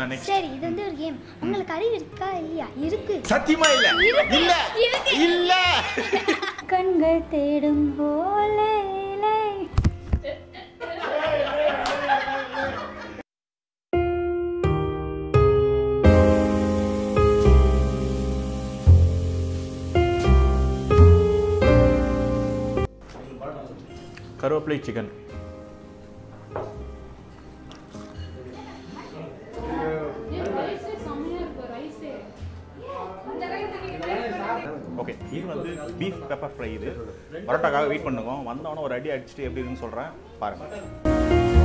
next. சரி இது வந்து ஒரு கேம் உங்களுக்கு அறிவு இருக்கா இல்லையா இருக்கு சத்தியமா இல்ல இருக்கு. இல்ல இருக்கு. இல்ல கண்கள் தேடும் போலே கருவேப்பிலை சிக்கன் ஓகே இது வந்து பீஃப் பெப்பர் ஃப்ரை இது பரோட்டாக்காக வெயிட் பண்ணுங்க வந்தவொடனே ஒரு அடி அடிச்சுட்டு எப்படி இருக்குன்னு சொல்கிறேன் பாருங்க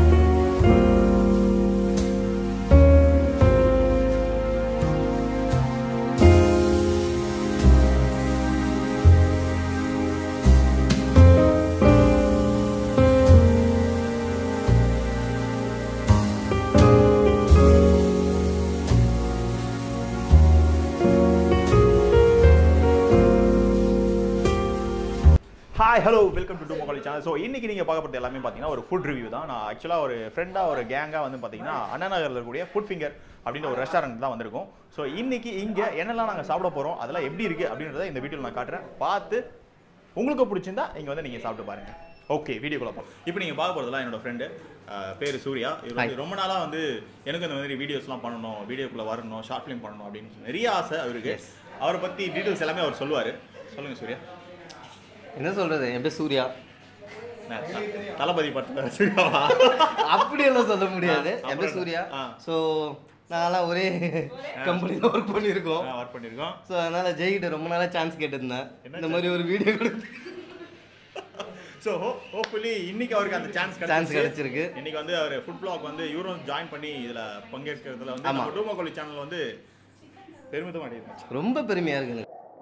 hi hello welcome to to Mohali channel so இன்னைக்கு நீங்கள் பார்க்க போகிறது எல்லாமே பார்த்தீங்கன்னா ஒரு ஃபுட் ரிவ்யூ தான் நான் ஆக்சுவலாக ஒரு ஃப்ரெண்டாக ஒரு கேங்காக வந்து பார்த்தீங்கன்னா அண்ணா நகரில் இருக்கக்கூடிய ஃபுட் ஃபிங்கர் அப்படின்ற ஒரு ரெஸ்டாரண்ட் தான் வந்திருக்கோம் ஸோ இன்னைக்கு இங்கே என்னெல்லாம் நாங்கள் சாப்பிட போகிறோம் அதெல்லாம் எப்படி இருக்குது அப்படின்றத இந்த வீடியோவில் நான் காட்டுறேன் பார்த்து உங்களுக்கு பிடிச்சிருந்தா இங்கே வந்து நீங்கள் சாப்பிட்டு பாருங்க ஓகே வீடியோக்குள்ள போகலாம் இப்போ நீங்கள் பார்க்க போகிறதுலாம் என்னோட ஃப்ரெண்டு பேர் சூர்யா இவர் வந்து ரொம்ப நாளாக வந்து எனக்கு இந்த மாதிரி வீடியோஸ்லாம் பண்ணணும் வீடியோக்குள்ளே வரணும் ஷார்ட் ஃபிலிம் பண்ணணும் அப்படின்னு சொல்லி நிறைய ஆசை அவருக்கு அவரை பற்றி டீட்டெயில்ஸ் எல்லாமே அவர் சொல்லுவார் சொல்லுங்கள் சூர்யா என்ன சொல்றது என் பேர் சூர்யா என்ன, த- தளபதி படத்துல சூர்யாவா அப்படியெல்லாம் சொல்ல முடியாது ஆ, என் பேர் அப்புறம் சூர்யா ஆ. ஸோ நாங்களாம் ஒரே கம்பெனியில் ஒர்க் பண்ணியிருக்கோம் ஒர்க் பண்ணியிருக்கோம் ஸோ அதனால ஜெய்கிட்ட ரொம்ப நாளாக சான்ஸ் கேட்டிருந்தேன் என்ன இந்த மாதிரி ஒரு வீடியோ கொடுத்து ஸோ ஹோப்ஃபுல்லி இன்னைக்கு அவருக்கு அந்த சான்ஸ் Chance கிடைச்சிருக்கு. இன்னைக்கு வந்து அவர் ஃபுட் பிளாக் வந்து இவரும் ஜாயின் பண்ணி இதுல பங்கேற்கிறதுல வந்து ஆமா. நம்ம டூமோகோலி சேனல் வந்து பெருமிதம் அடையிருந்துச்சு ரொம்ப பெருமையாக இருக்குங்க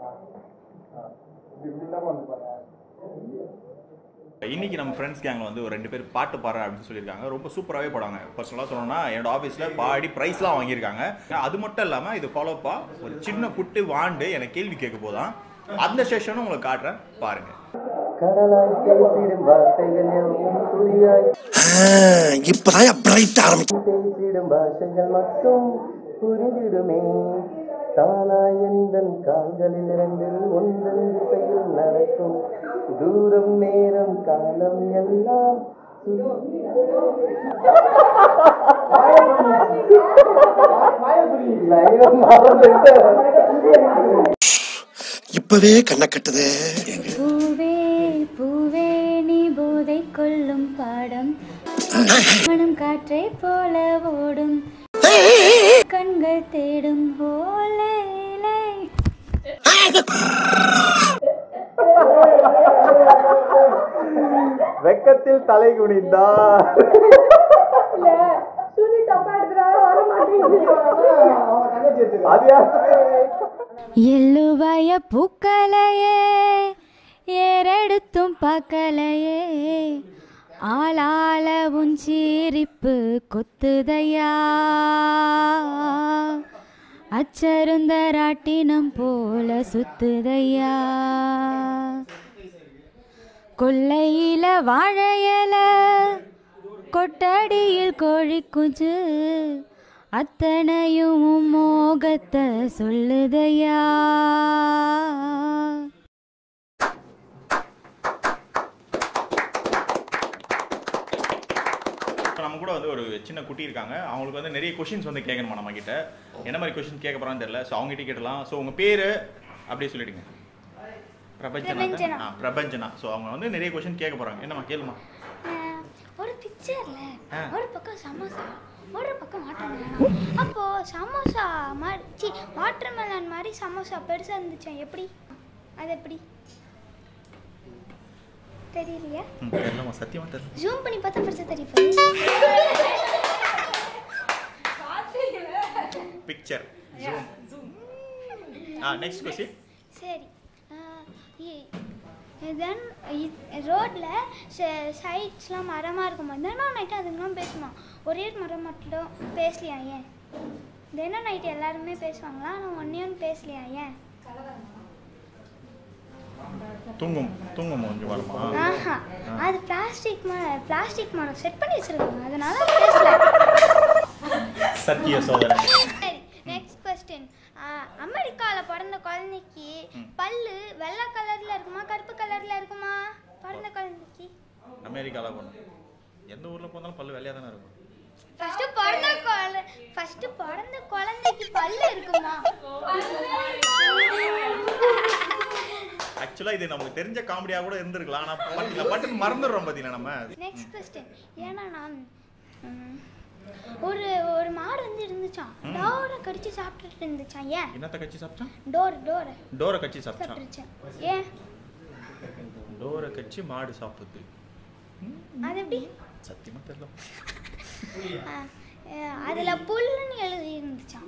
இன்னைக்கு நம்ம ஃப்ரெண்ட்ஸ் கேங்கில் வந்து ஒரு ரெண்டு பேர் பாட்டு பாடுறேன் அப்படின்னு சொல்லியிருக்காங்க ரொம்ப சூப்பராகவே பாடுவாங்க பர்சனலாக சொல்லணும்னா என்னோட ஆஃபீஸில் பாடி ப்ரைஸ்லாம் வாங்கியிருக்காங்க அது மட்டும் இல்லாமல் இது ஃபாலோப்பா ஒரு சின்ன குட்டி வாண்டு எனக்கு கேள்வி கேட்க போதான் அந்த செஷனும் உங்களுக்கு காட்டுறேன் பாருங்க கடலாய் பேசிடும் வார்த்தைகள் எல்லாம் துளியாய் இப்பதான் பிரைட் ஆரம்பிக்கும் பேசிடும் பாஷைகள் மட்டும் புரிந்திடுமே தானா எந்தன் கால்களில் இரண்டில் ஒன்றன் திசையில் நடக்கும் தூரம் நேரம் காலம் எல்லாம் இப்பவே கண்ணை கட்டுது பூவே பூவே நீ போதை கொள்ளும் பாடம் மனம் காற்றை போல ஓடும் கண்கள் தேடும் போலே வெக்கத்தில் தலை குனிந்தார் அது யார் எள்ளுவய பூக்களையே ஏறெடுத்தும் பார்க்கலையே ஆளாள உன் சீரிப்பு கொத்துதையா அச்சருந்தராட்டினம் போல சுத்துதையா கொல்லையில வாழையல கொட்டடியில் கோழி குஞ்சு அத்தனையும் உன் மோகத்தை சொல்லுதையா இப்போ நம்ம கூட வந்து ஒரு சின்ன குட்டி இருக்காங்க அவங்களுக்கு வந்து நிறைய கொஷின்ஸ் வந்து கேட்கணுமா நம்ம கிட்ட என்ன மாதிரி கொஷின் கேட்க போறான்னு தெரியல ஸோ அவங்ககிட்ட கேட்டலாம் ஸோ உங்க பேரு அப்படியே சொல்லிடுங்க பிரபஞ்சனா பிரபஞ்சனா. ஆ பிரபஞ்சனா ஸோ அவங்க வந்து நிறைய கொஷின் கேட்க போறாங்க என்னம்மா கேளுமா அஹ், ஒரு பிக்சர்ல ஆ. ஒரு பக்கம் சமோசா ஒரு பக்கம் வாட்டர் மெலன் அப்போ சமோசா மாதிரி சி வாட்டர் மெலன் மாதிரி சமோசா பெருசா இருந்துச்சு எப்படி அது எப்படி தெரியலையா ம் தெரியலம்மா சத்தியமா தெரியல ஜூம் பண்ணி பார்த்தா பெருசா தெரிய போகுது பிக்சர் ஆ நெக்ஸ்ட் கொஸ்டின் சரி தென் ரோட்டில் சைட்ஸ்லாம் மரமாக இருக்கும்போது தினம் நைட்டு அதுங்களாம் பேசுமா ஒரே ஒரு மரம் மட்டும் பேசலையா ஏன் தினம் நைட்டு எல்லாருமே பேசுவாங்களா ஆனால் ஒன்றே ஒன்று பேசலையா ஏன் தூங்கும் தூங்கும் கொஞ்சம் வருமா ஆஹா அது பிளாஸ்டிக் ம பிளாஸ்டிக் மரம் செட் பண்ணி வச்சிருக்காங்க அதனால அது பேசல சத்திய சோதனை சரி நெக்ஸ்ட் கொஸ்டின் அமெரிக்காவில் பிறந்த குழந்தைக்கு பல்லு வெள்ளை கலர்ல இருக்குமா கருப்பு கலர்ல இருக்குமா பிறந்த குழந்தைக்கு அமெரிக்காவில் போகணும் எந்த ஊரில் போனாலும் பல்லு வெள்ளையாக தானே இருக்கும் ஃபர்ஸ்ட் பிறந்த குழந்தை ஃபர்ஸ்ட் பிறந்த குழந்தைக்கு பல்லு இருக்குமா ஆக்சுவலாக இது நமக்கு தெரிஞ்ச காமெடியாக கூட இருந்திருக்கலாம் ஆனால் பட்டு பட்டுன்னு மறந்துடுறோம் பார்த்தீங்களா நம்ம நெக்ஸ்ட் கொஸ்டின் ஏன்னா நான் ம், ஒரு ஒரு மாடு வந்து இருந்துச்சான் டோரை கடிச்சு சாப்பிட்டுட்டு இருந்துச்சான் ஏன் என்னத்தை கட்சி சாப்பிட்டான் டோர் டோரை டோரை கட்சி சாப்பிட்டான் சாப்பிட்டுருச்சேன் ஏன் டோரை கட்சி மாடு சாப்பிடுது அது எப்படி சத்தியமா தெரியல ஆ, அஹ், அதுல புல்லுன்னு எழுதி இருந்துச்சான்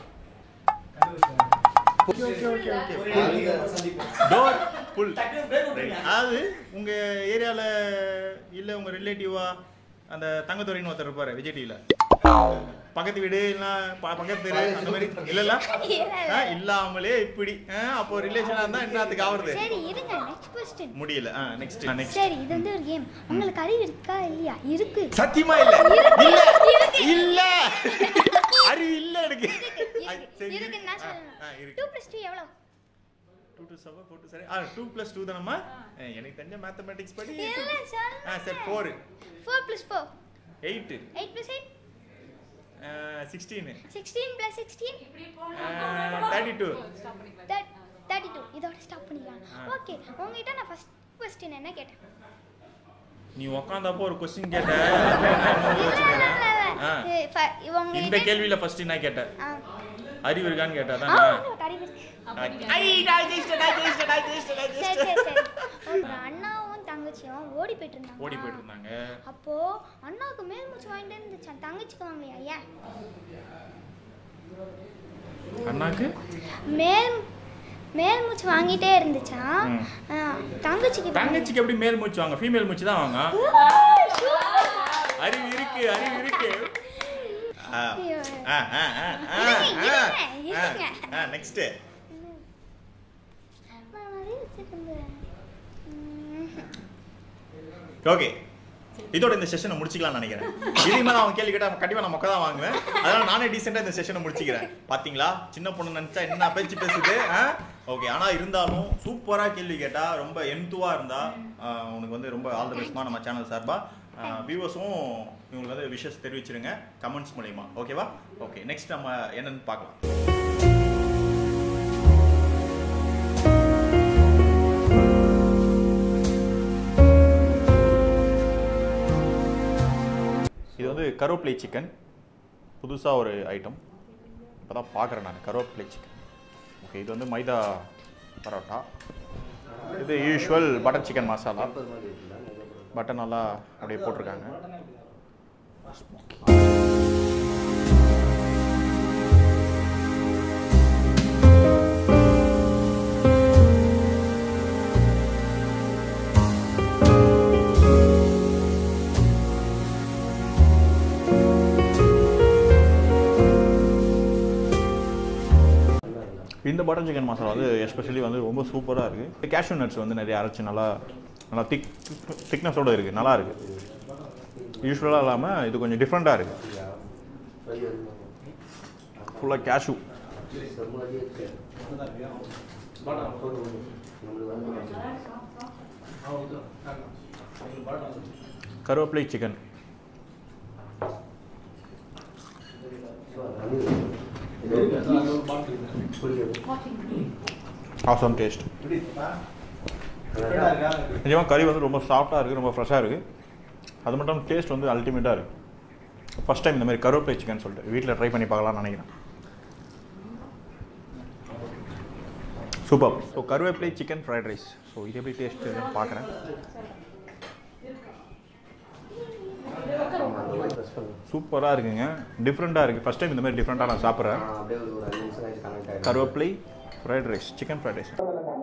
டோர் புல் அதாவது உங்க ஏரியால இல்ல உங்க ரிலேட்டிவா அந்த தங்கத்துறைன்னு ஒருத்தர் இருப்பாரு விஜய் டிவில பக்கத்து வீடு இல்ல ப- பக்கத்து தெரு அந்த மாதிரி இல்லல்ல ஆ, இல்லாமலே இப்படி ஆ, அப்போ ரிலேஷனா இருந்தா என்னத்துக்கு ஆவறது சரி இருங்க நெக்ஸ்ட் கொஸ்டின் முடியல நெக்ஸ்ட் நெக்ஸ்ட் சரி இது வந்து ஒரு கேம் உங்களுக்கு அறிவு இருக்கா இல்லையா இருக்கு சத்தியமா இல்ல இல்ல இருக்கு. இல்ல அறிவு இல்ல எனக்கு இருக்கு சரி, இருக்கு நான் ஆ, ஆ, சொல்லணும் இருக்கு. டூ ப்ளஸ் டூ எவ்வளோ two two seven four two சரி ஆ டூ ப்ளஸ் டூ தானம்மா ஆ, எனக்கு தெரிஞ்ச மேத்தமெட்டிக்ஸ் படி இல்லை சார் ஆ சரி four four plus four eight eight plus eight sixteen sixteen plus sixteen thirty two thirty two இதோட ஸ்டாப் பண்ணிக்கலாம் ஓகே உங்ககிட்ட நான் ஃபர்ஸ்ட் கொஸ்டின் என்ன கேட்டேன் நீ உக்காந்தப்போ ஒரு கொஸ்டின் கேட்ட இல்ல, இல்ல, இல்ல, இல்ல. ஆ. இது ஃப- இந்த உங்ககிட்ட கேள்வியில ஃபர்ஸ்ட் நான் கேட்டேன் ஆ. அறிவு இருக்கான்னு கேட்டா ஆ, தானே உனக்கு அறிவு இருக்கு. ஐ, நான் ஜெயிச்சிட்டேன், நான் ஜெயிச்சிட்டேன், நான் ஜெயிச்சிட்டேன், நான் சரி ஜெயிச்சிட்டேன். சரி சரி ஒரு அண்ணாவும் தங்கச்சியும் ஓடி போயிட்டு இருந்தாங்க ஓடி போயிட்டு இருந்தாங்க அப்போ அண்ணாவுக்கு மேல் மூச்சு வாங்கிட்டே இருந்துச்சான் தங்கச்சிக்கு வாங்கலையா ஏன் அண்ணாக்கு மேல் மேல் மூச்சு வாங்கிட்டே இருந்துச்சான் ம். ஆ, தங்கச்சிக்கு வாங்கலையா? தங்கச்சிக்கு எப்படி மேல் மூச்சு வாங்க ஃபீமேல் மூச்சு தான் வாங்க அறிவு இருக்கு அறிவு இருக்கு ஆ, ஐயோ. ஆ, ஆ, ஆ, ஆ, இருங்க, ஆ, இருங்க, இருங்க. ஆ, ஆ, next. நான் நிறைய வச்சிருந்தேன் ம். ஓகே இதோட இந்த செஷனை முடிச்சிக்கலாம்னு நினைக்கிறேன் இதுக்கு மேலே அவன் கேள்வி கேட்டா கண்டிப்பா நான் மொக்க தான் வாங்குவேன் அதனால நானே டீசெண்டாக இந்த செஷனை முடிச்சிக்கிறேன் பாத்தீங்களா சின்ன பொண்ணு நினைச்சா என்ன பேச்சு பேசுது ஓகே ஆனா இருந்தாலும் சூப்பரா கேள்வி கேட்டா ரொம்ப எந்துவா இருந்தா ஆஹ், உனக்கு வந்து ரொம்ப ஆல் த பெஸ்ட்மா நம்ம சேனல் சார்பா வியூவர்ஸும் இவங்களுக்கு வந்து விஷஸ் தெரிவிச்சிருங்க கமெண்ட்ஸ் மூலியமா ஓகேவா ஓகே நெக்ஸ்ட் நம்ம என்னன்னு பார்க்கலாம் இது வந்து கருவேப்பிலை சிக்கன் புதுசாக ஒரு ஐட்டம் இப்போ தான் பார்க்குறேன் நான் கருவேப்பிலை சிக்கன் ஓகே இது வந்து மைதா பரோட்டா இது usual butter chicken masala butter நல்லா அப்படியே போட்டிருக்காங்க இந்த பட்டர் சிக்கன் மசாலா வந்து எஸ்பெஷலி வந்து ரொம்ப சூப்பராக இருக்குது கேஷ்யூ நட்ஸ் வந்து நிறைய அரைச்சி நல்லா நல்லா திக் திக்னஸோடு இருக்குது நல்லா இருக்குது யூஸ்வலாக இல்லாமல் இது கொஞ்சம் டிஃப்ரெண்ட்டாக இருக்குது ஃபுல்லாக கேஷ்யூ கருவேப்பிலை சிக்கன் ஆசம் டேஸ்ட் நிஜமாக கறி வந்து ரொம்ப சாஃப்டாக இருக்குது ரொம்ப ஃப்ரெஷ்ஷாக இருக்குது அது மட்டும் டேஸ்ட் வந்து அல்டிமேட்டாக இருக்குது ஃபஸ்ட் டைம் இந்த மாதிரி கருவேப்பிலை சிக்கன் சொல்லிட்டு வீட்டில் ட்ரை பண்ணி பார்க்கலாம்னு நினைக்கிறேன் சூப்பர் ஸோ கருவேப்பிலை சிக்கன் ஃப்ரைட் ரைஸ் ஸோ இது எப்படி டேஸ்ட் பார்க்குறேன் சூப்பராக இருக்குங்க டிஃப்ரெண்ட்டாக இருக்குது ஃபஸ்ட் டைம் இந்த மாதிரி டிஃப்ரெண்ட்டாக நான் சாப்பிட்றேன் அப்படியே ஒரு ஒரு அஞ்சு நிமிஷம் ஆயிடுச்சு கனெக்ட் ஆகிடும் கருவேப்பிலை fried rice chicken fried rice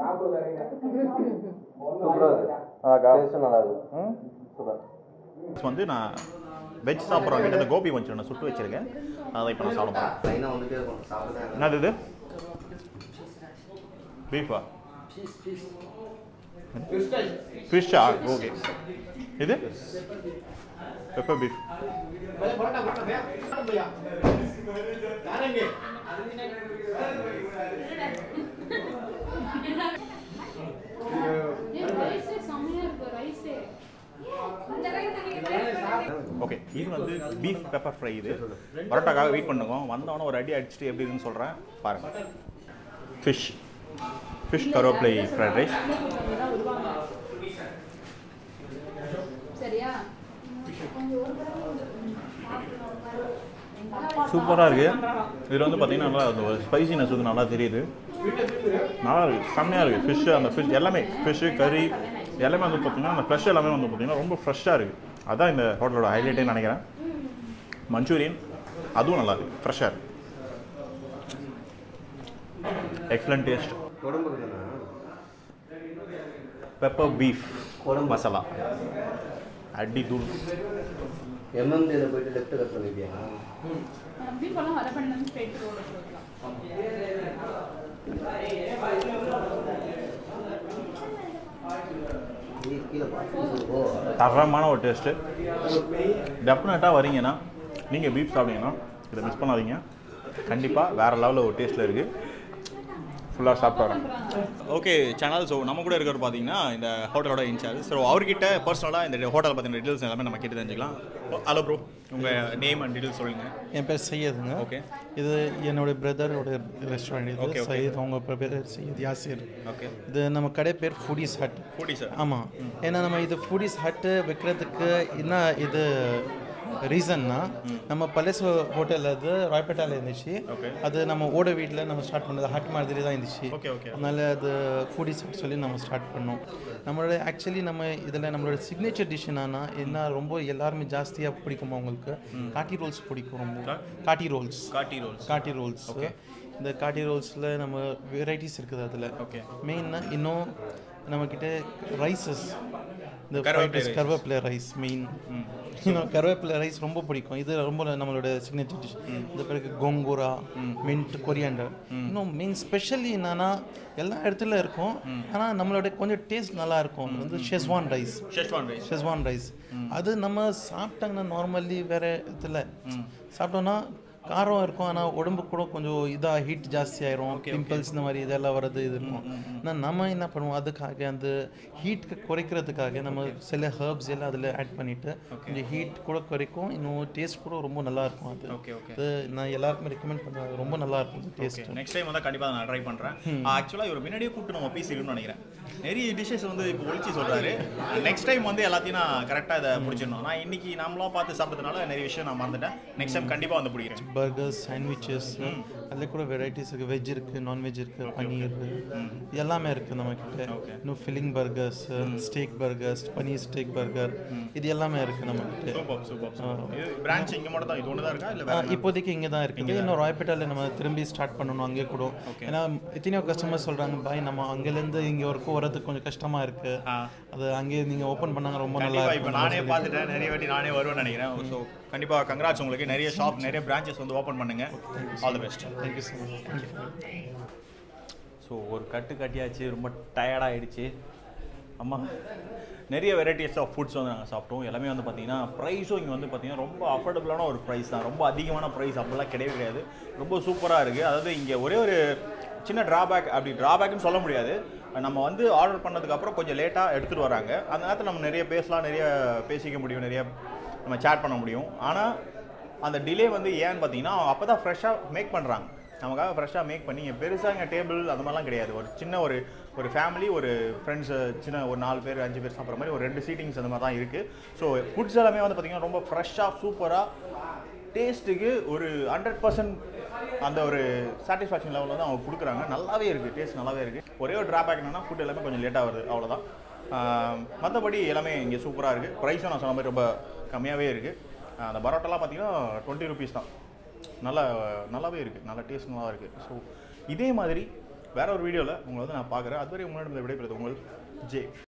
டேஸ்ட்டும் நல்லா இருக்கு சூப்பர் வந்து நான் வெஜ் சாப்பிட்றவங்க கிட்ட இந்த கோபி மஞ்சள் நான் சுட்டு வச்சிருக்கேன் அதை இப்போ நான் சாப்பிட போகிறேன் லைனாக வந்துட்டே இருக்கும் சாப்பிட்டு என்னது இது பீஃபா ஃபிஷ்ஷா ஓகே இது பெப்பர் பீஃப் ஓகே இது வந்து பீஃப் பெப்பர் ஃப்ரை இது பரோட்டாக்காக வெயிட் பண்ணுங்க வந்தவொடனே ஒரு அடி அடிச்சுட்டு எப்படி இருக்குன்னு சொல்கிறேன் பாருங்கள் ஃபிஷ் ஃபிஷ் கருவேப்பிலை ஃப்ரைட் ரைஸ் சரியா சூப்பராக இருக்குது இதில் வந்து பார்த்தீங்கன்னா நல்லா அந்த ஒரு ஸ்பைசினஸ் வந்து நல்லா தெரியுது நல்லா இருக்குது செம்மையாக இருக்குது ஃபிஷ்ஷு அந்த ஃபிஷ் எல்லாமே ஃபிஷ்ஷு கறி எல்லாமே வந்து பார்த்தீங்கன்னா அந்த ஃப்ரெஷ் எல்லாமே வந்து பார்த்தீங்கன்னா ரொம்ப ஃப்ரெஷ்ஷாக இருக்குது அதான் இந்த ஹோட்டலோட ஹைலைட்டே நினைக்கிறேன் மஞ்சூரியன் அதுவும் நல்லா இருக்குது ஃப்ரெஷ்ஷாக இருக்குது எக்ஸலண்ட் டேஸ்ட் உடம்புக்கு தானே பெப்பர் பீஃப் குழம்பு. மசாலா அடி தூள் எம்எம்டியில் போயிட்டு லெஃப்ட் கட் பண்ணிட்டியா பீஃபெல்லாம் வர பண்ணி ஸ்ட்ரெயிட் ரோடு போகலாம் நீ கீழே பார்த்து ஓ தரமான ஒரு டேஸ்ட்டு டெஃபினட்டாக வரீங்கன்னா நீங்கள் பீஃப் சாப்பிட்டீங்கன்னா இதை மிஸ் பண்ணாதீங்க கண்டிப்பாக வேறு லெவலில் ஒரு டேஸ்ட்டில் இருக்குது ஃபுல்லாக சாப்பிட்டு வரேன் ஓகே சேனல் ஸோ நம்ம கூட இருக்கிறவர் பார்த்தீங்கன்னா இந்த ஹோட்டலோட இன்சார்ஜ் ஸோ அவர்கிட்ட பர்சனலாக இந்த ஹோட்டல் பற்றின டீட்டெயில்ஸ் எல்லாமே நம்ம கேட்டு தெரிஞ்சுக்கலாம் ஹலோ ப்ரோ உங்கள் நேம் அண்ட் டீட்டெயில்ஸ் சொல்லுங்கள் என் பேர் சையதுங்க ஓகே இது என்னோட பிரதரோட ரெஸ்டாரண்ட் Okay, இது okay. சையத் அவங்க பேர் சையத் யாசிர் ஓகே இது நம்ம கடை பேர் ஃபுடிஸ் ஹட் ஃபுடி சார் ஆமாம் ஏன்னா நம்ம இது ஃபுடிஸ் ஹட்டு வைக்கிறதுக்கு என்ன இது ரீசன்னா நம்ம பழசு ஹோட்டல் அது ராய்பேட்டாவில் இருந்துச்சு Okay. அது நம்ம ஓட வீட்டில் நம்ம ஸ்டார்ட் பண்ணது ஹட் மாதிரி தான் இருந்துச்சு Okay, okay. அதனால அது ஃபுடிஸ் ஹட் சொல்லி நம்ம ஸ்டார்ட் பண்ணோம் நம்மளோட ஆக்சுவலி நம்ம இதில் நம்மளோட சிக்னேச்சர் டிஷ் என்னன்னா என்ன ரொம்ப எல்லாருமே ஜாஸ்தியாக பிடிக்கும் அவங்களுக்கு காட்டி ரோல்ஸ் பிடிக்கும் ரொம்ப காட்டி ரோல்ஸ் காட்டி ரோல்ஸ் காட்டி ரோல்ஸ் இந்த காட்டி ரோல்ஸில் நம்ம வெரைட்டிஸ் இருக்குது அதில் Okay. மெயின்னா இன்னும் நம்மக்கிட்ட ரைசஸ் இந்த கருவேப்பிலை rice. கருவேப்பிலை ரைஸ் மெயின் இன்னும் கருவேப்பிலை ரைஸ் ரொம்ப பிடிக்கும் இது ரொம்ப நம்மளோட சிக்னேச்சர் டிஷ் இந்த பிறகு கோங்கூரா மின்ட் கொரியாண்டர் இன்னும் மெயின் ஸ்பெஷலி என்னன்னா எல்லா இடத்துல இருக்கும் ஆனால் நம்மளோட கொஞ்சம் டேஸ்ட் நல்லா இருக்கும் அது வந்து schezwan rice schezwan rice schezwan rice அது நம்ம சாப்பிட்டாங்கன்னா நார்மலி வேற இடத்துல சாப்பிட்டோம்னா காரம் இருக்கும் ஆனால் உடம்பு கூட கொஞ்சம் இதாக ஹீட் ஜாஸ்தி ஆயிரும் பிம்பிள்ஸ் இந்த மாதிரி இதெல்லாம் வர்றது இது இருக்கும் ஆனால் நம்ம என்ன பண்ணுவோம் அதுக்காக அந்த ஹீட் குறைக்கிறதுக்காக நம்ம சில ஹர்ப்ஸ் எல்லாம் அதில் ஆட் பண்ணிட்டு கொஞ்சம் ஹீட் கூட குறைக்கும் இன்னும் டேஸ்ட் கூட ரொம்ப நல்லா இருக்கும் அது Okay, okay. அது நான் எல்லாருக்குமே ரெக்கமெண்ட் பண்ணுறேன் ரொம்ப நல்லா இருக்கும் டேஸ்ட் நெக்ஸ்ட் டைம் வந்து கண்டிப்பாக நான் ட்ரை பண்ணுறேன் ஆக்சுவலாக இவர் முன்னாடியே கூப்பிட்டு நம்ம பேசிக்கணும்னு நினைக்கிறேன் நிறைய டிஷ்ஷஸ் வந்து இப்போ ஒழிச்சு சொல்கிறாரு நெக்ஸ்ட் டைம் வந்து எல்லாத்தையும் நான் கரெக்டாக இதை பிடிச்சிடணும் நான் இன்னைக்கு நாமளாக பார்த்து சாப்பிட்டதுனால நிறைய விஷயம் நான் மறந்துட்டேன் நெக்ஸ்ட் டைம் கண்டிப்பாக வந்து பிடிக்கிறேன் பர்கர்ஸ் சாண்ட்விச்சஸ் அதில் கூட வெரைட்டிஸ் இருக்குது வெஜ் இருக்குது நான்வெஜ் இருக்குது பன்னீர் இது எல்லாமே இருக்குது நம்மக்கிட்ட இன்னும் filling burgers steak burgers paneer steak burger இது எல்லாமே இருக்குது நம்மக்கிட்ட சூப்பர் சூப்பர் இது பிரான்ச் இங்கே மட்டும் தான் இது ஒன்று தான் இருக்கா இல்லை ஆ, வேற இப்போதைக்கு இங்கே தான் இருக்குது இன்னும் ராய்பேட்டாவில் நம்ம திரும்பி ஸ்டார்ட் பண்ணணும் அங்கே கூட ஏன்னா எத்தனையோ கஸ்டமர் சொல்கிறாங்க பாய் நம்ம அங்கேருந்து இங்கே வரைக்கும் வரதுக்கு கொஞ்சம் கஷ்டமாக இருக்குது ஆ. அது அங்கேயே நீங்கள் ஓப்பன் பண்ணாங்க ரொம்ப நல்லா கண்டிப்பாக இப்போ இருக்கும் நானே பார்த்துட்டேன் நிறைய வாட்டி நானே வருவேன்னு நினைக்கிறேன் ஸோ கண்டிப்பாக கங்க்ராட்ஸ் உங்களுக்கு நிறைய ஷாப் நிறைய பிரான்ச்சஸ் வந்து ஓப்பன் பண்ணுங்க all the best thank you so much thank you so ஒரு கட்டு கட்டியாச்சு ரொம்ப டயர்டாகிடுச்சு அம்மா நிறைய வெரைட்டிஸ் ஆஃப் ஃபுட்ஸ் வந்து நாங்கள் சாப்பிட்டோம் எல்லாமே வந்து பார்த்தீங்கன்னா ப்ரைஸும் இங்கே வந்து பார்த்தீங்கன்னா ரொம்ப அஃபோர்டபுளான ஒரு ப்ரைஸ் தான் ரொம்ப அதிகமான ப்ரைஸ் அப்படிலாம் கிடையவே கிடையாது ரொம்ப சூப்பராக இருக்குது அதாவது இங்கே ஒரே ஒரு சின்ன ட்ராபேக் அப்படி ட்ராபேக்னு சொல்ல முடியாது நம்ம வந்து ஆர்டர் பண்ணதுக்கப்புறம் கொஞ்சம் லேட்டாக எடுத்துகிட்டு வராங்க அந்த நேரத்தில் நம்ம நிறைய பேசலாம் நிறைய பேசிக்க முடியும் நிறைய நம்ம சேட் பண்ண முடியும் ஆனால் அந்த டிலே வந்து ஏன்னு பார்த்தீங்கன்னா அப்போ தான் ஃப்ரெஷ்ஷாக மேக் பண்ணுறாங்க நமக்காக ஃப்ரெஷ்ஷாக மேக் பண்ணி இங்கே பெருசாக இங்கே டேபிள் அந்த மாதிரிலாம் கிடையாது ஒரு சின்ன ஒரு ஒரு ஃபேமிலி ஒரு ஃப்ரெண்ட்ஸு சின்ன ஒரு நாலு பேர் அஞ்சு பேர் சாப்பிட்ற மாதிரி ஒரு ரெண்டு சீட்டிங்ஸ் அந்த மாதிரி தான் இருக்குது ஸோ ஃபுட்ஸ் எல்லாமே வந்து பார்த்திங்கன்னா ரொம்ப ஃப்ரெஷ்ஷாக சூப்பராக டேஸ்ட்டுக்கு ஒரு ஹண்ட்ரட் பர்சன்ட் அந்த ஒரு சாட்டிஸ்ஃபேக்ஷன் லெவலில் வந்து அவங்க கொடுக்குறாங்க நல்லாவே இருக்குது டேஸ்ட் நல்லாவே இருக்குது ஒரே ஒரு ட்ராபேக் என்னன்னா ஃபுட் எல்லாமே கொஞ்சம் லேட்டாக வருது அவ்வளோதான் மற்றபடி எல்லாமே இங்கே சூப்பராக இருக்குது ப்ரைஸும் நான் சொன்ன மாதிரி ரொம்ப கம்மியாகவே இருக்குது அந்த பரோட்டாலாம் பார்த்தீங்கன்னா டுவெண்ட்டி ருபீஸ் தான் நல்லா நல்லாவே இருக்குது நல்ல டேஸ்ட் நல்லா இருக்குது ஸோ இதே மாதிரி வேற ஒரு வீடியோவில் உங்களை வந்து நான் பார்க்குறேன் அதுவரை உங்களிடம் விடைபெறுது உங்கள் ஜே